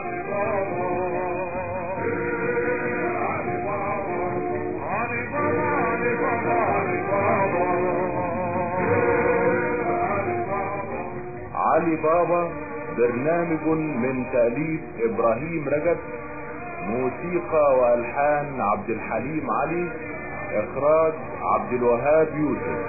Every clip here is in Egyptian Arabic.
علي بابا برنامج من تأليف إبراهيم رجب موسيقى وألحان عبد الحليم علي إخراج عبد الوهاب يوسف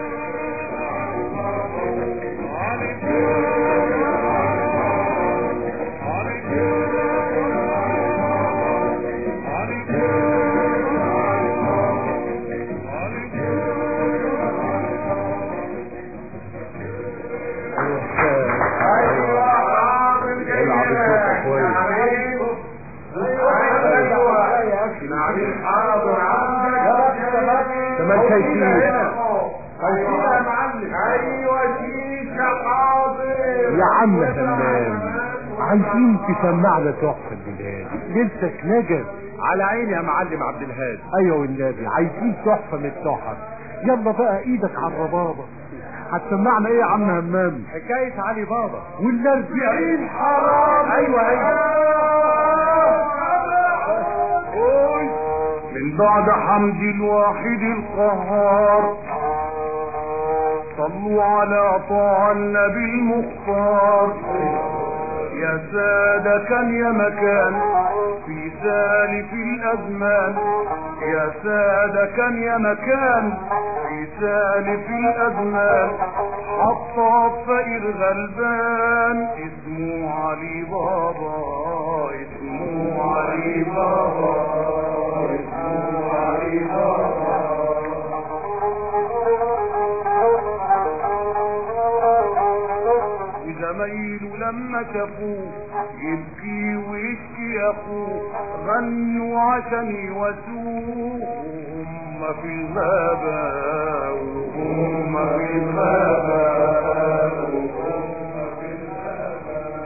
العب الصوت كويس كمان شايفين يا عم فنان عايزين تسمعنا تحفة البلاد ليلتك نجم على عيني يا معلم عبد الهادي ايوه والنبي عايزين تحفة من التحف يلا بقى ايدك على الربابة هتسمعنا ايه يا عم همام حكاية علي بابا والاربعين حرام ايوه من بعد حمد الواحد القهار صلوا على طه النبي المختار يا سادة كان يا مكان في سالف الأزمان يا سادة كان يا مكان في سالف الأزمان حط فقير غلبان اسمه علي بابا اسمه علي بابا اسمه علي بابا وزمايله لما شافوه يبكي ويشكي اخوه غنوا عشان يواسوه هم في الغابة وهم في الغابة وهم في الغابة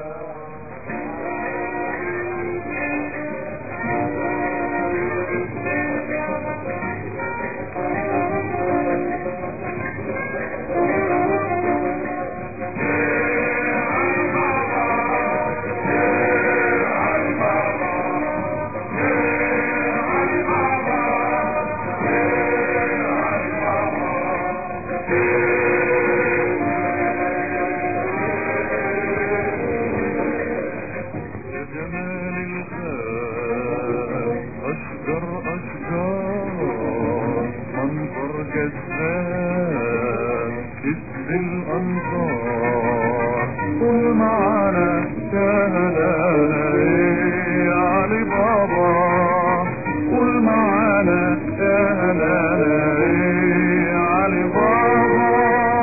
جمال الخام أشجر أشجار منظر جذاب اسم الأنظار قل معنا شهدانا يا علي بابا قل معنا شهدانا يا علي بابا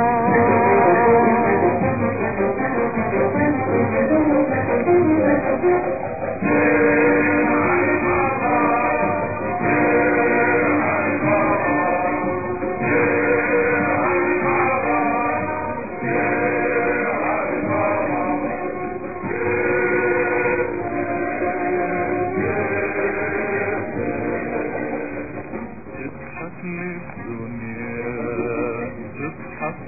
تضحك للدنيا تضحك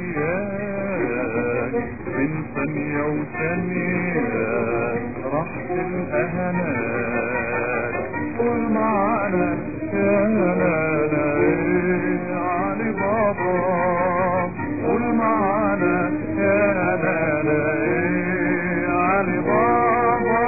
وياك بين ثانية وثانية راحة الأهانات قول معانا يا لالا يا علي بابا قول معانا يا لالا يا علي بابا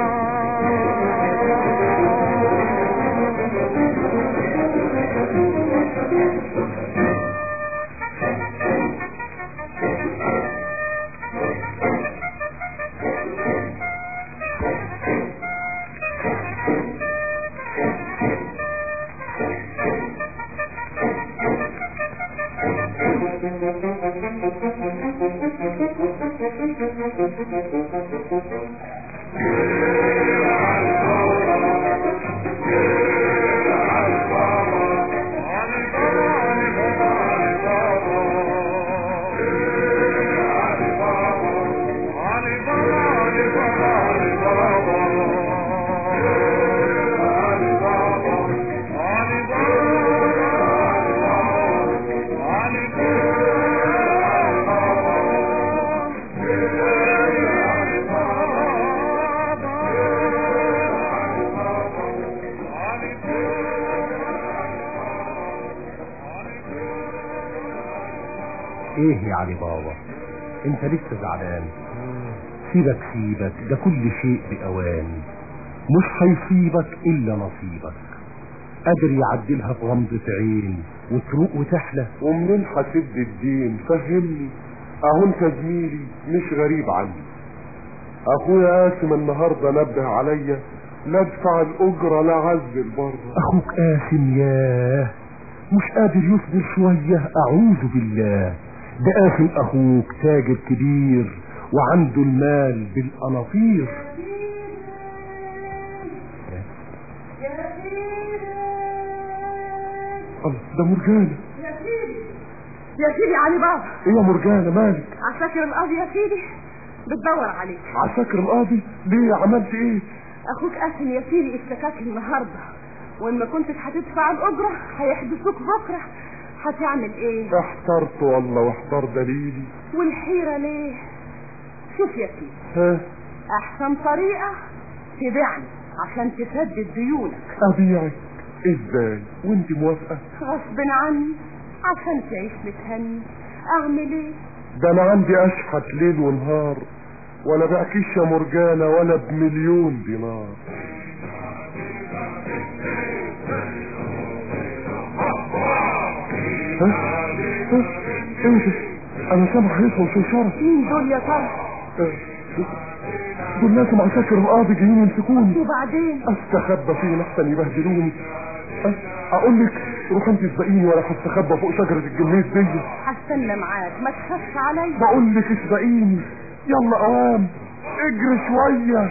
علي ايه يا علي بابا انت لسه زعلان سيبك سيبك ده كل شيء بأوان مش هيصيبك الا نصيبك قادر يعدلها في غمضة عين وتروق وتحلى ومنين هسد الدين فهمني اهو انت زميلي مش غريب عني اخويا قاسم النهارده نبه عليا لا ادفع الاجره لا عذب بره اخوك قاسم ياه مش قادر يصبر شوية اعوذ بالله ده قاسم اخوك تاجر كبير وعنده المال بالقناطير الله ده مرجانة يا سيدي يا سيدي علي بابا ايه يا مرجانة مالك عساكر القاضي يا سيدي بتدور عليك عساكر القاضي ليه عملت ايه اخوك قاسم يا سيدي اشتكاك النهارده وان ما كنتش هتدفع الاجره هيحبسوك بكره هتعمل ايه احترت والله واحتر دليلي والحيره ليه شوف يا سيدي ها احسن طريقه تبيعني عشان تسدد ديونك ابيعك ازاي وانت موافقة غصب عني عشان تعيش متهني اعمل ايه ده انا عندي اشحت ليل ونهار ولا بعكيش يا مرجانة ولا بمليون دينار ها؟ ها؟ ايه ده؟ انا سامع هيصل في شرف مين دول يا ترى دول ناس عساكر القاضي جايين يمسكوني وبعدين استخبى فين احسن يبهدلوني أه؟ اقول لك روح انت اسبقيني ولا هستخبى فوق شجرة الجميز دي هستنى معاك ما تخافش عليا بقول لك اسبقيني يلا قوام اجري شوية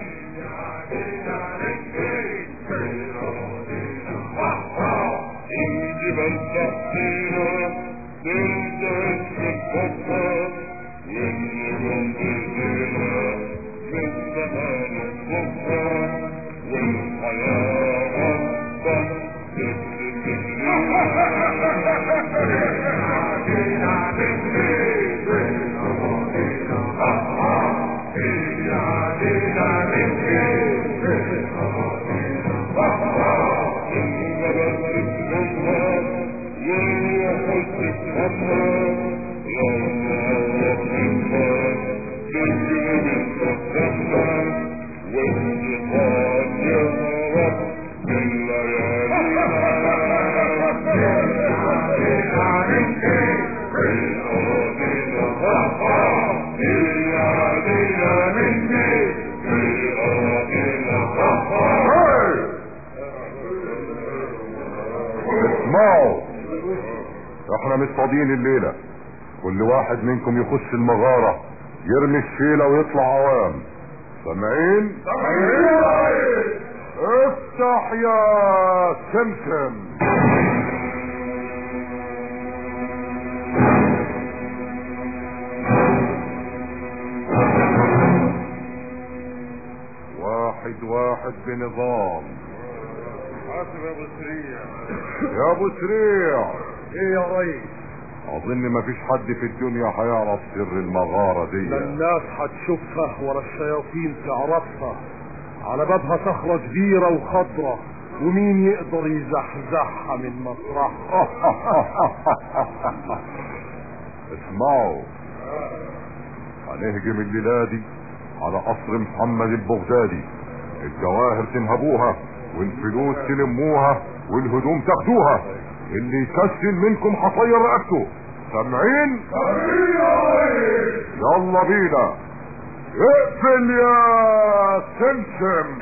اسمعوا احنا مش فاضيين الليلة كل واحد منكم يخش المغارة يرمي الشيلة ويطلع عوام سامعين؟ افتح يا سمسم واحد واحد بنظام حاسب يا ابو سريع يا ابو سريع ايه يا ريس اظن مفيش حد في الدنيا هيعرف سر المغارة دي ده الناس هتشوفها ورا الشياطين تعرفها على بابها صخرة كبيرة وخضرة ومين يقدر يزحزحها من مطرحها اسمعوا هنهجم الليلة دي على قصر محمد البغدادي الجواهر تنهبوها والفلوس تلموها والهدوم تاخدوها اللي يكسل منكم هطير رقبته سامعين يلا بينا اقفل يا سمسم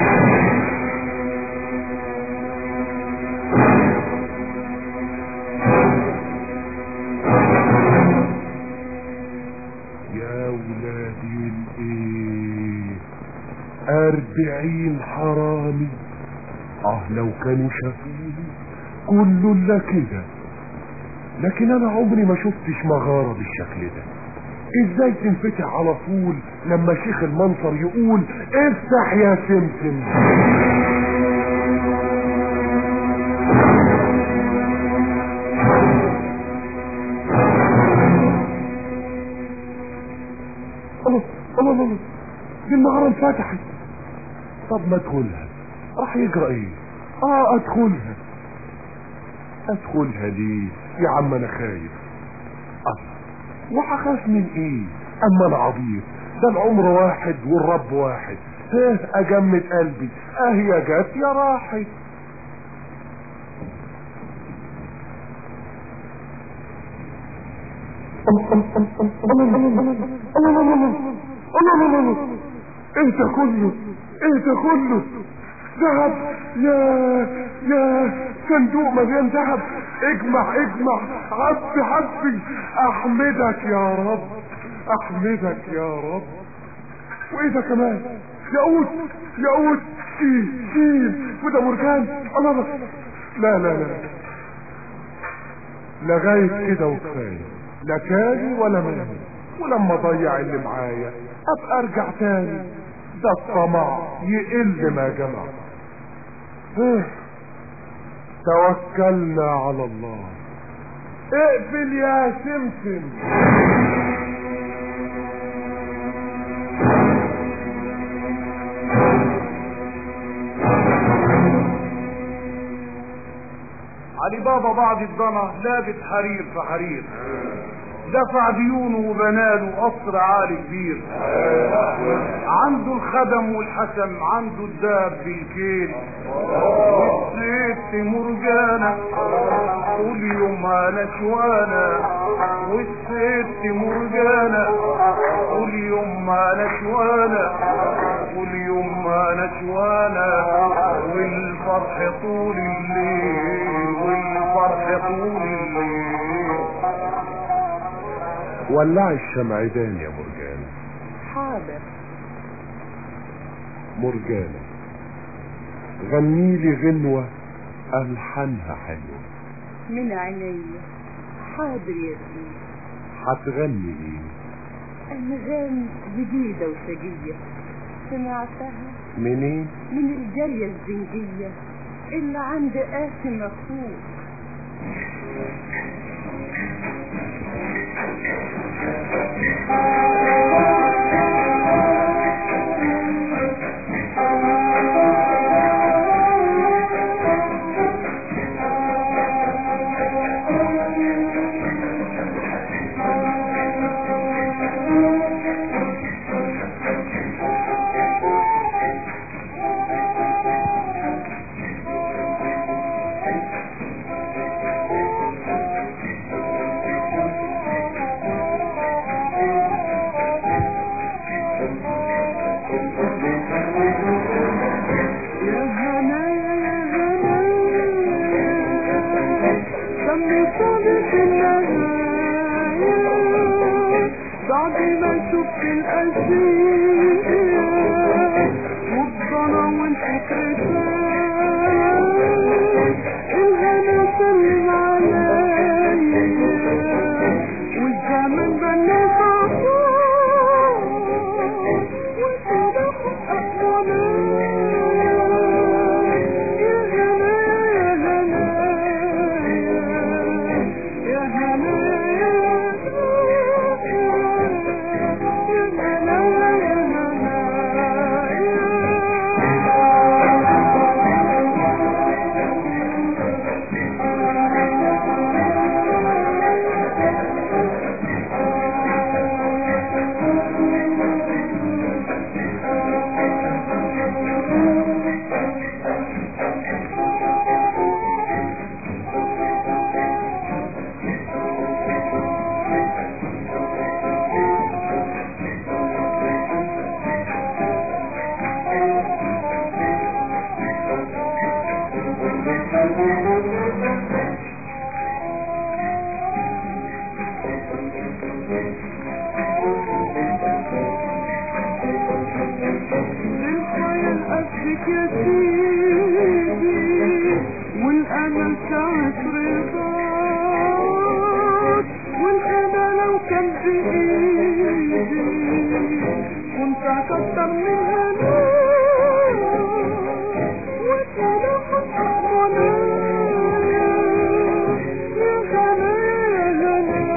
يا ولادي الايه اربعين حرامي اه لو كانوا شافوني كله الا كده لكن انا عمري ما شفتش مغارة بالشكل ده ازاي تنفتح على طول لما شيخ المنصر يقول افتح يا سمسم الله الله الله دي المغارة انفتحت طب ما ادخلها راح يجرى ايه اه ادخلها ادخلها ليه يا عم انا خايف الله وهخاف من ايه اما انا عبيط ده العمر واحد والرب واحد ها اجمد قلبي اهي يا جت يا راحت ايه ده كله ايه ده كله ذهب يا يا صندوق مليان ذهب اجمع اجمع عبي عبي احمدك يا رب احمدك يا رب وايه ده كمان ياقوت ياقوت شيل شيل وده مرجان الله الله لا لا لا لغاية كده وكفاية لا كاني ولا مالي ولما اضيع اللي معايا ابقى ارجع تاني ده الطمع يقل ما جمع إيه، توكلنا على الله اقفل يا سمسم علي بابا بعد الضنا لابس حرير في حرير دفع ديونه وبناله قصر عالي كبير عنده الخدم والحسم عنده الداب بالكيل والست مرجانة كل يوم على شوانة والست مرجانة كل يوم على شوانة كل يوم على شوانة والفرح طول الليل والفرح طول الليل ولع الشمعدان يا مرجانة حاضر مرجانة غني لي غنوة ألحانها حلوة من عينيا حاضر يا سيدي هتغني ايه أنغام جديدة وشقية سمعتها منين من الجارية الزنجية اللي عند قاسم أخوك يا هنا يا هنا دمي صادق النهاية بعد ما شفت الأشياء والضنا والفكر الهنا سلم عليا والزمن بنى صفوف والصدق للخيال قصدك يا سيدي والامل ساعة رضاك والهنا لو كان بايدي كنت اكتر من هناك وصلاح منايا يا هنايا يا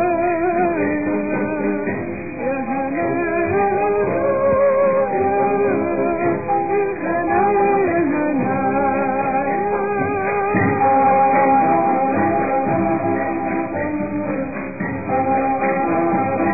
هنايا يا هنايا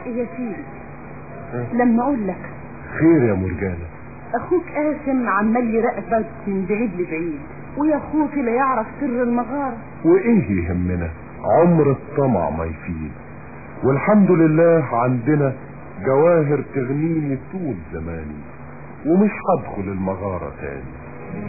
يا سيدي لما اقول لك خير يا مرجانة اخوك قاسم عمال يراقبك من بعيد لبعيد ويا اخوك لا يعرف سر المغارة وايه يهمنا عمر الطمع ما يفيد والحمد لله عندنا جواهر تغنيني طول زماني ومش هدخل المغارة تاني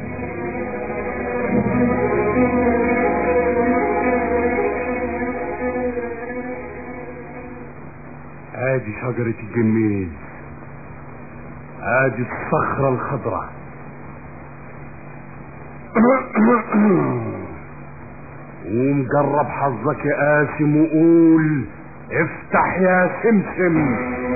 ادي شجرة الجميز ادي الصخرة الخضراء قوم جرب حظك يا قاسم وقول افتح يا سمسم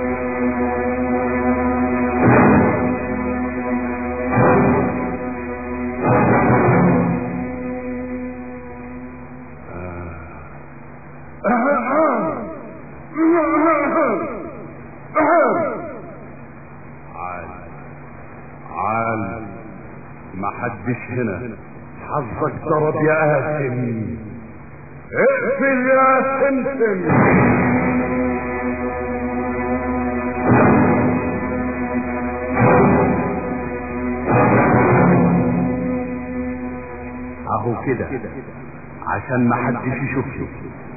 عال عال ما حدش هنا حظك ضرب يا قاسم اقفل يا سمسم اهو كده عشان ما حدش يشوفني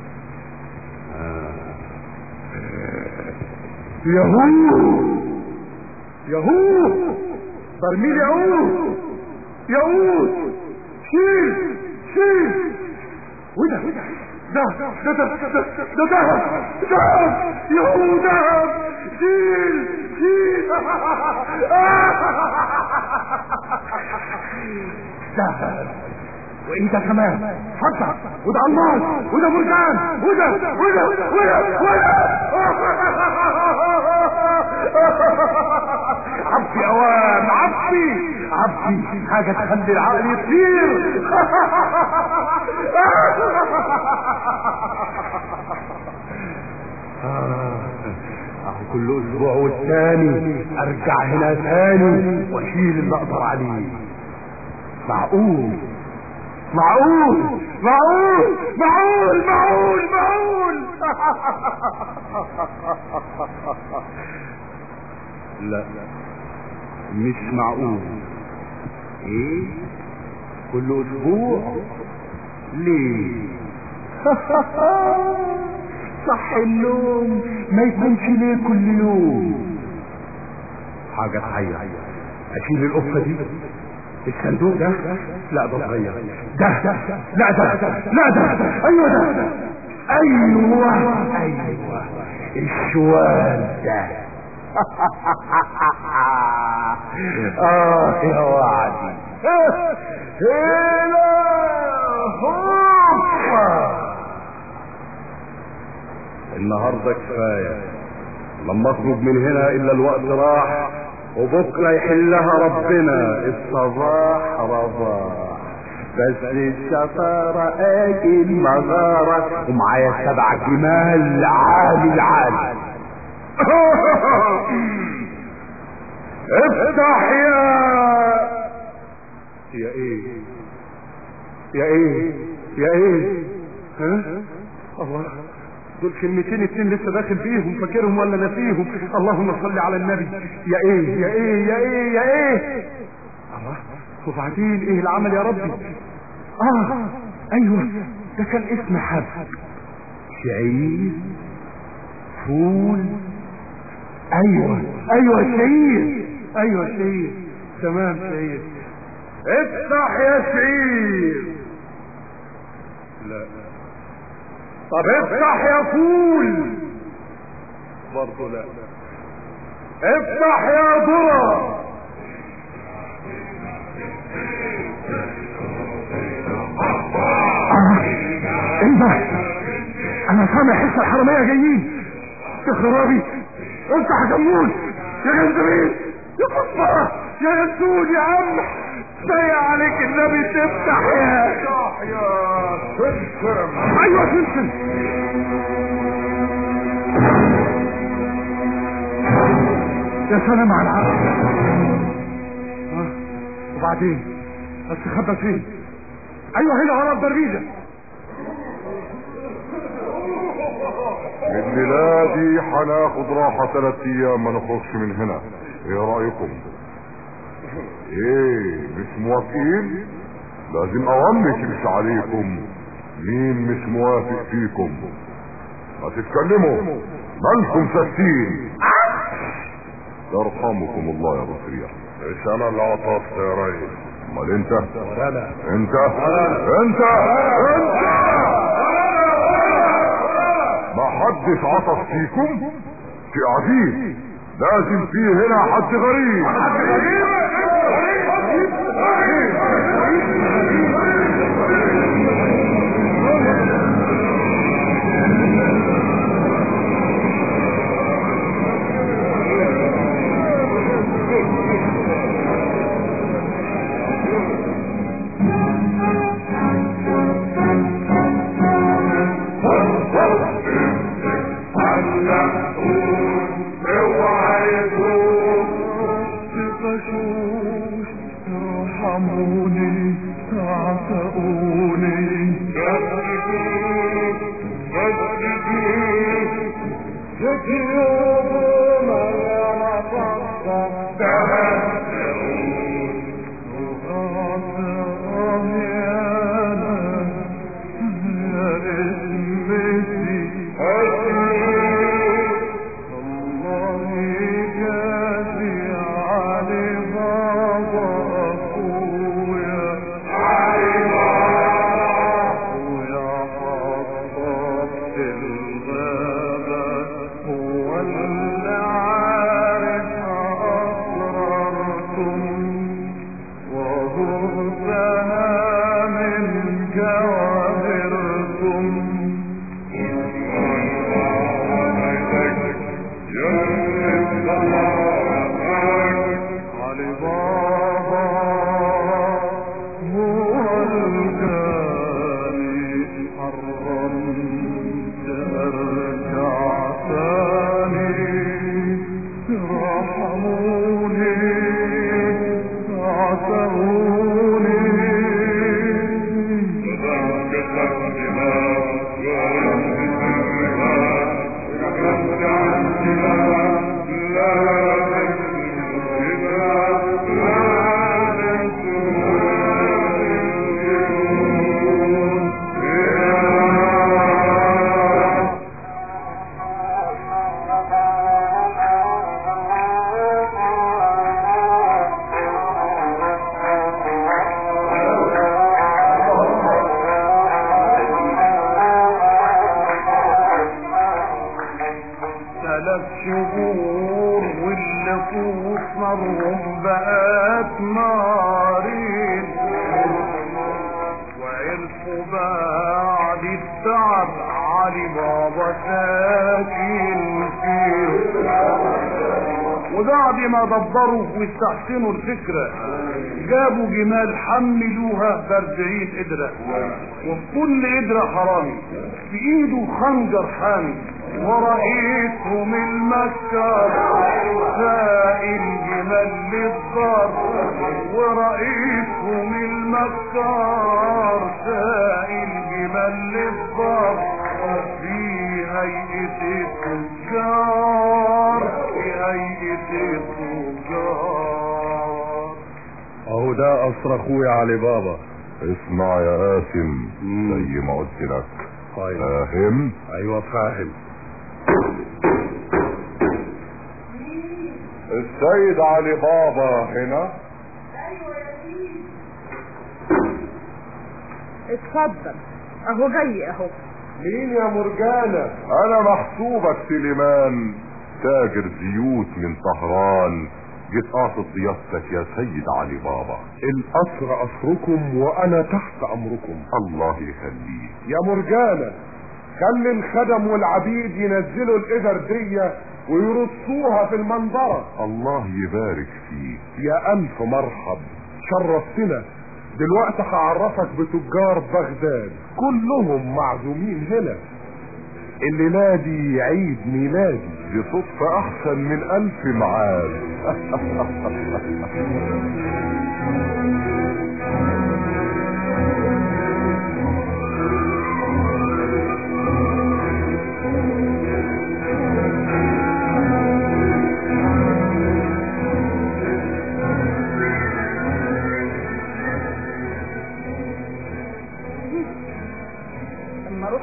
يهو يهو برميل يهو يهو شيل شيل وده ده ده ده ده ده ده دهب دهب يهو دهب شيل شيل دهب وايه ده كمان حتى وده الماس وده مرجان وده وده وده وده عبي اوام عبي عبي حاجة تخلي العقل يطير اهو كل اسبوع والتاني ارجع هنا تاني واشيل اللي اقدر عليه معقول معقول معقول معقول معقول معقول لا مش معقول ايه كل اسبوع ليه صح النوم ما يكونش ليه كل يوم حاجة تحير اشيل القفة دي الصندوق ده لا ده صغير ده لا ده لا ده ايوه ده ايوه ايوه الشوال ده اه يا وعدي هنا هوبا النهارده كفايه لما اخرج من هنا الا الوقت راح وبكره يحلها ربنا الصباح رباح بس الشطارة اجي المغارة ومعايا سبع جمال عالي العالي افتح يا يا ايه يا ايه يا ايه ها الله دول كلمتين اتنين لسه داخل فيهم فاكرهم ولا ناسيهم اللهم صل على النبي يا ايه يا ايه يا ايه يا ايه الله وبعدين ايه العمل يا ربي اه ايوه ده كان اسم حب شعير فول ايوه ايوه شعير ايوه شعير تمام شعير افتح يا شعير لا طب افتح يا فول برضه لا افتح يا ذرة ايه ده انا سامع حس الحرامية جايين يا خرابي افتح يا جمول يا جنزبيل يا كفارة يا ينسون يا عم سيء عليك النبي تفتح يا يا سمسم ايوه سمسم يا سلام على العقل ها، وبعدين استخبى فين ايوه هنا ورا الدربيزه الليلة دي هناخد راحة ثلاث ايام ما نخرجش من هنا ايه رأيكم ايه مش موافقين لازم اوامري تمشي عليكم مين مش موافق فيكم ما تتكلموا مالكم ساكتين يرحمكم الله يا ابو سريع مش انا اللي عطفت يا ريس امال انت انا انت انت انت ما حدش عطف فيكم في عزيز لازم في هنا حد غريب ارحموني اعتقوني ثلاث شهور واللي فوق نارهم بقت نارين وعرفوا بعد التعب علي بابا ساكن فيه وبعد ما دبروا واستحسنوا الفكرة جابوا جمال حملوها باربعين قدرة وفي كل قدرة حرامي في ايده خنجر حامي ورئيسهم المكار سائل جمال للدار ورئيسهم المكار سائل جمال للدار في هيئة التجار في هيئة التجار اهو ده قصر اخويا علي بابا اسمع يا قاسم زي ما قلت لك طيب فاهم ايوه فاهم السيد علي بابا هنا اتفضل اهو جاي اهو مين يا مرجانة انا محسوبك سليمان تاجر زيوت من طهران جيت قاصد ضيافتك يا سيد علي بابا القصر قصركم وانا تحت امركم الله يخليك يا مرجانة خلي الخدم والعبيد ينزلوا القدر دي ويرصوها في المنظرة الله يبارك فيك يا ألف مرحب شرفتنا دلوقتي هعرفك بتجار بغداد كلهم معزومين هنا الليلة دي عيد ميلادي دي صدفة احسن من الف معاد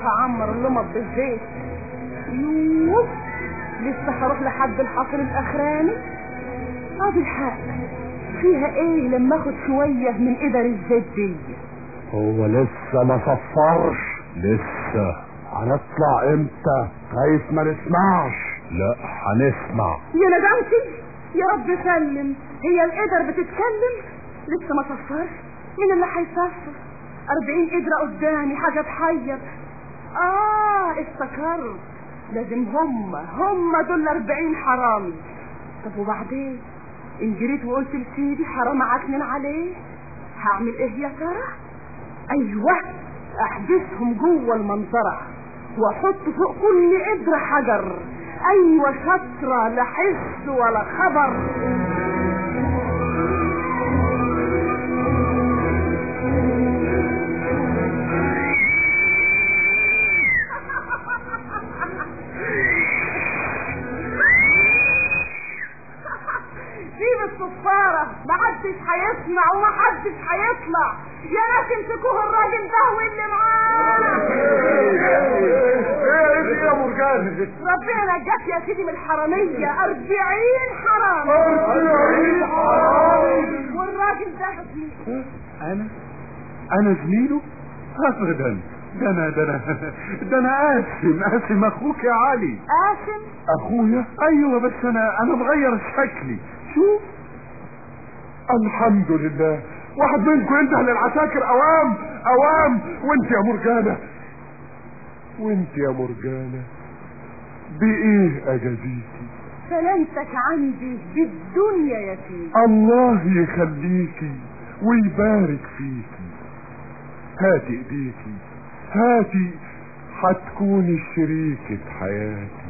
هعمر اللمض بالزيت يوه لسه هروح لحد الحصر الاخراني ادي الحق فيها ايه لما اخد شوية من قدر الزيت دي هو لسه ما صفرش لسه هنطلع امتى خايف ما نسمعش لا هنسمع يا ندمتي يا رب سلم هي القدر بتتكلم لسه ما صفرش مين اللي هيصفر أربعين قدرة قدامي حاجة تحير اه افتكرت لازم هم هم دول أربعين حرامي طب وبعدين ان جريت وقلت لسيدي حرام عكنن عليه هعمل ايه يا ترى ايوه احبسهم جوه المنظرة واحط فوق كل قدرة حجر ايوه شطرة لا حس ولا خبر سيب الصفارة محدش هيسمع ومحدش هيطلع يا ناس امسكوه الراجل ده واللي معاه ايه يا مرجان ربنا نجاك يا سيدي من الحرامية أربعين حرام والراجل ده اسمه انا انا زميله ابدا ده انا ده انا ده انا قاسم قاسم اخوك يا علي قاسم اخويا ايوه بس انا انا مغير شكلي شوف الحمد لله واحد منكم ينده للعساكر اوام اوام وانت يا مرجانة وانت يا مرجانة بايه اجازيكي سلامتك عندي بالدنيا يا سيدي الله يخليكي ويبارك فيكي هاتي ايديكي هاتي هتكوني شريكة حياتي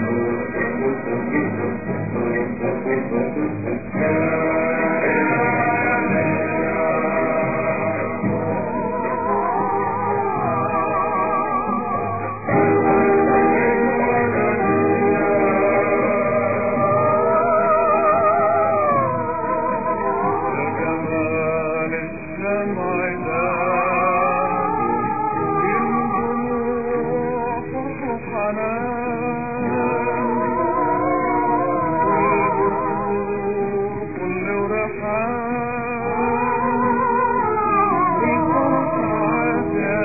جمال الشمع ده الدموع فرح حنان كل ريحان الفرحات يا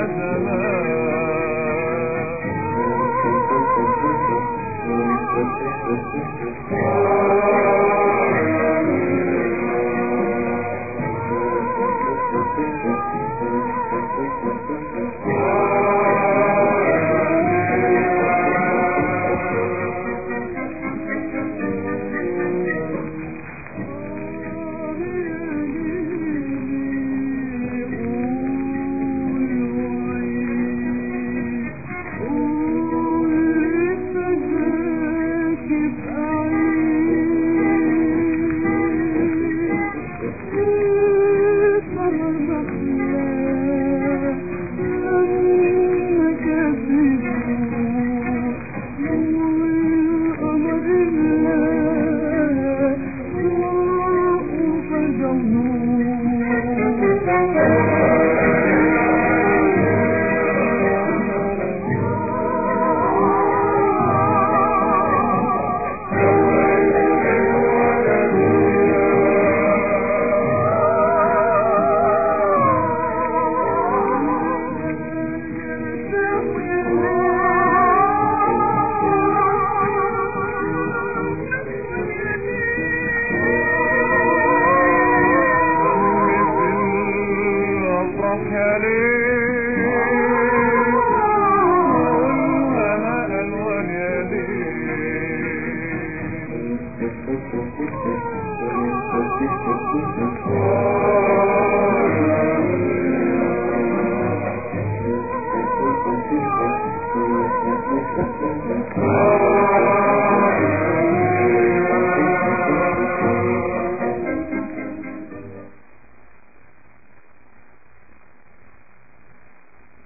افرح يا ليل والهنا الوان يا ليل Ah